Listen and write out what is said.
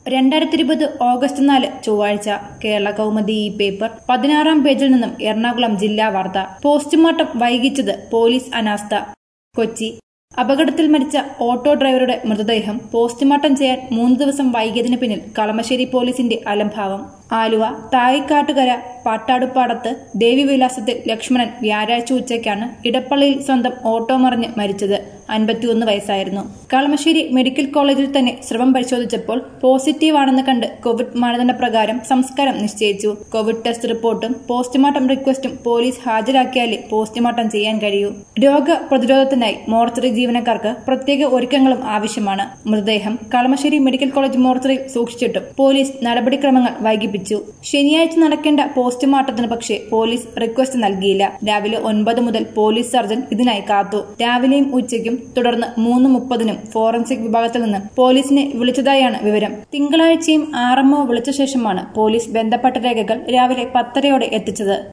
രണ്ടായിരത്തി ഇരുപത് ഓഗസ്റ്റ് നാല് ചൊവ്വാഴ്ച കേരള കൗമുദി ഈ പേപ്പർ പതിനാറാം പേജിൽ നിന്നും എറണാകുളം ജില്ലാ വാർത്ത പോസ്റ്റ്മോർട്ടം വൈകിച്ചത് പോലീസ് അനാസ്ഥ കൊച്ചി അപകടത്തിൽ മരിച്ച ഓട്ടോ ഡ്രൈവറുടെ മൃതദേഹം പോസ്റ്റ്മോർട്ടം ചെയ്യാൻ മൂന്ന് ദിവസം വൈകിയതിനു പിന്നിൽ കളമശ്ശേരി പോലീസിന്റെ അലംഭാവം ആലുവ തായിക്കാട്ടുകര പാട്ടാടുപ്പാടത്ത് ദേവിവിലാസത്തിൽ ലക്ഷ്മണൻ വ്യാഴാഴ്ച ഉച്ചയ്ക്കാണ് ഇടപ്പള്ളിയിൽ സ്വന്തം ഓട്ടോ മറിഞ്ഞ് മരിച്ചത് അൻപത്തിയൊന്ന് വയസ്സായിരുന്നു കളമശ്ശേരി മെഡിക്കൽ കോളേജിൽ തന്നെ സ്രവം പരിശോധിച്ചപ്പോൾ പോസിറ്റീവ് ആണെന്ന് കണ്ട് കോവിഡ് മാനദണ്ഡപ്രകാരം സംസ്കാരം നിശ്ചയിച്ചു കോവിഡ് ടെസ്റ്റ് റിപ്പോർട്ടും പോസ്റ്റ്മോർട്ടം റിക്വസ്റ്റും പോലീസ് ഹാജരാക്കിയാലേ പോസ്റ്റ്മോർട്ടം ചെയ്യാൻ കഴിയൂ രോഗ പ്രതിരോധത്തിനായി മോർച്ചറി ജീവനക്കാർക്ക് പ്രത്യേക ഒരുക്കങ്ങളും ആവശ്യമാണ് മൃതദേഹം കളമശ്ശേരി മെഡിക്കൽ കോളേജ് മോർച്ചറിയിൽ സൂക്ഷിച്ചിട്ടും പോലീസ് നടപടിക്രമങ്ങൾ വൈകിപ്പിച്ചു ശനിയാഴ്ച നടക്കേണ്ട പോസ്റ്റ്മോർട്ടത്തിന് പക്ഷേ പോലീസ് റിക്വസ്റ്റ് നൽകിയില്ല രാവിലെ ഒൻപത് മുതൽ പോലീസ് സർജൻ ഇതിനായി കാത്തു രാവിലെയും ഉച്ചയ്ക്കും തുടർന്ന് മൂന്ന് മുപ്പതിനും ഫോറൻസിക് വിഭാഗത്തിൽ നിന്ന് പോലീസിനെ വിളിച്ചതായാണ് വിവരം തിങ്കളാഴ്ചയും ആർഎംഒ വിളിച്ച ശേഷമാണ് പോലീസ് ബന്ധപ്പെട്ട രേഖകൾ രാവിലെ പത്തരയോടെ എത്തിച്ചത്